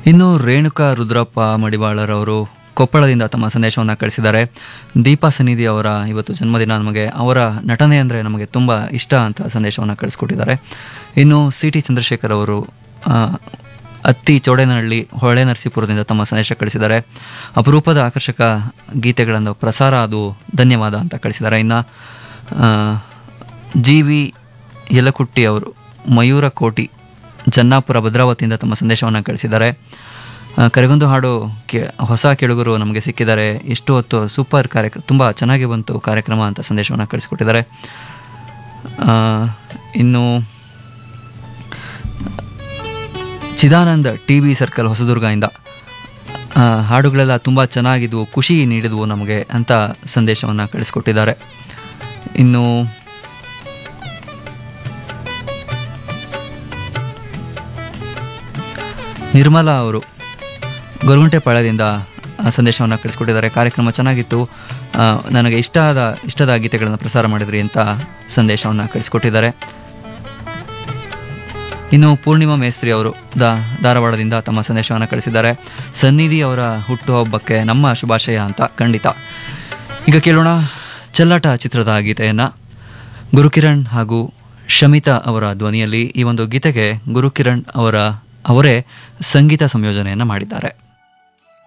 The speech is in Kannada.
ಇನ್ನು ರೇಣುಕಾ ರುದ್ರಪ್ಪ ಮಡಿವಾಳರವರು ಕೊಪ್ಪಳದಿಂದ ತಮ್ಮ ಸಂದೇಶವನ್ನು ಕಳಿಸಿದ್ದಾರೆ ದೀಪಾ ಸನ್ನಿಧಿ ಅವರ ಇವತ್ತು ಜನ್ಮದಿನ ನಮಗೆ ಅವರ ನಟನೆ ಅಂದರೆ ನಮಗೆ ತುಂಬ ಇಷ್ಟ ಅಂತ ಸಂದೇಶವನ್ನು ಕಳಿಸ್ಕೊಟ್ಟಿದ್ದಾರೆ ಇನ್ನು ಸಿ ಟಿ ಚಂದ್ರಶೇಖರ್ ಅವರು ಆ, ಅತ್ತಿ ಚೌಡೇನಹಳ್ಳಿ ಹೊಳೆ ನರಸೀಪುರದಿಂದ ತಮ್ಮ ಸಂದೇಶ ಕಳಿಸಿದ್ದಾರೆ ಅಪರೂಪದ ಆಕರ್ಷಕ ಗೀತೆಗಳನ್ನು ಪ್ರಸಾರ ಅದು ಧನ್ಯವಾದ ಅಂತ ಕಳಿಸಿದ್ದಾರೆ ಇನ್ನು ಜಿ ವಿ ಯಲಕುಟ್ಟಿ ಅವರು ಮಯೂರ ಕೋಟಿ ಜನ್ನಾಪುರ ಭದ್ರಾವತಿಯಿಂದ ತಮ್ಮ ಸಂದೇಶವನ್ನು ಕಳಿಸಿದ್ದಾರೆ ಆ, ಕರೆಗೊಂದು ಹಾಡು ಕೇ ಹೊಸ ಕೆಳುಗರು ನಮಗೆ ಸಿಕ್ಕಿದ್ದಾರೆ ಇಷ್ಟು ಹೊತ್ತು ಸೂಪರ್ ಕಾರ್ಯಕ್ರಮ ತುಂಬ ಚೆನ್ನಾಗಿ ಬಂತು ಕಾರ್ಯಕ್ರಮ ಅಂತ ಸಂದೇಶವನ್ನು ಕಳಿಸಿಕೊಟ್ಟಿದ್ದಾರೆ ಆ, ಇನ್ನು ಚಿದಾನಂದ್ ಟಿ ವಿ ಸರ್ಕಲ್ ಹೊಸದುರ್ಗದಿಂದ ಆ, ಹಾಡುಗಳೆಲ್ಲ ತುಂಬ ಚೆನ್ನಾಗಿದ್ವು ಖುಷಿ ನೀಡಿದ್ವು ನಮಗೆ ಅಂತ ಸಂದೇಶವನ್ನು ಕಳಿಸ್ಕೊಟ್ಟಿದ್ದಾರೆ ಇನ್ನು ನಿರ್ಮಲಾ ಅವರು ಗೊರಗುಂಟೆಪಾಳ್ಯದಿಂದ ಆ, ಸಂದೇಶವನ್ನು ಕಳಿಸ್ಕೊಟ್ಟಿದ್ದಾರೆ ಕಾರ್ಯಕ್ರಮ ಚೆನ್ನಾಗಿತ್ತು ಆ, ನನಗೆ ಇಷ್ಟ ಆದ ಇಷ್ಟದ ಗೀತೆಗಳನ್ನು ಪ್ರಸಾರ ಮಾಡಿದ್ರಿ ಅಂತ ಸಂದೇಶವನ್ನು ಕಳಿಸ್ಕೊಟ್ಟಿದ್ದಾರೆ ಇನ್ನು ಪೂರ್ಣಿಮಾ ಮೇಸ್ತ್ರಿ ಅವರು ದಾ ಧಾರವಾಡದಿಂದ ತಮ್ಮ ಸಂದೇಶವನ್ನು ಕಳಿಸಿದ್ದಾರೆ ಸನ್ನಿಧಿ ಅವರ ಹುಟ್ಟುಹಬ್ಬಕ್ಕೆ ನಮ್ಮ ಶುಭಾಶಯ ಅಂತ ಖಂಡಿತ ಈಗ ಕೇಳೋಣ ಚೆಲ್ಲಾಟ ಚಿತ್ರದ ಗೀತೆಯನ್ನು ಗುರುಕಿರಣ್ ಹಾಗೂ ಶಮಿತಾ ಅವರ ಧ್ವನಿಯಲ್ಲಿ ಈ ಒಂದು ಗೀತೆಗೆ ಗುರುಕಿರಣ್ ಅವರ ಅವರೇ ಸಂಗೀತ ಸಂಯೋಜನೆಯನ್ನು ಮಾಡಿದ್ದಾರೆ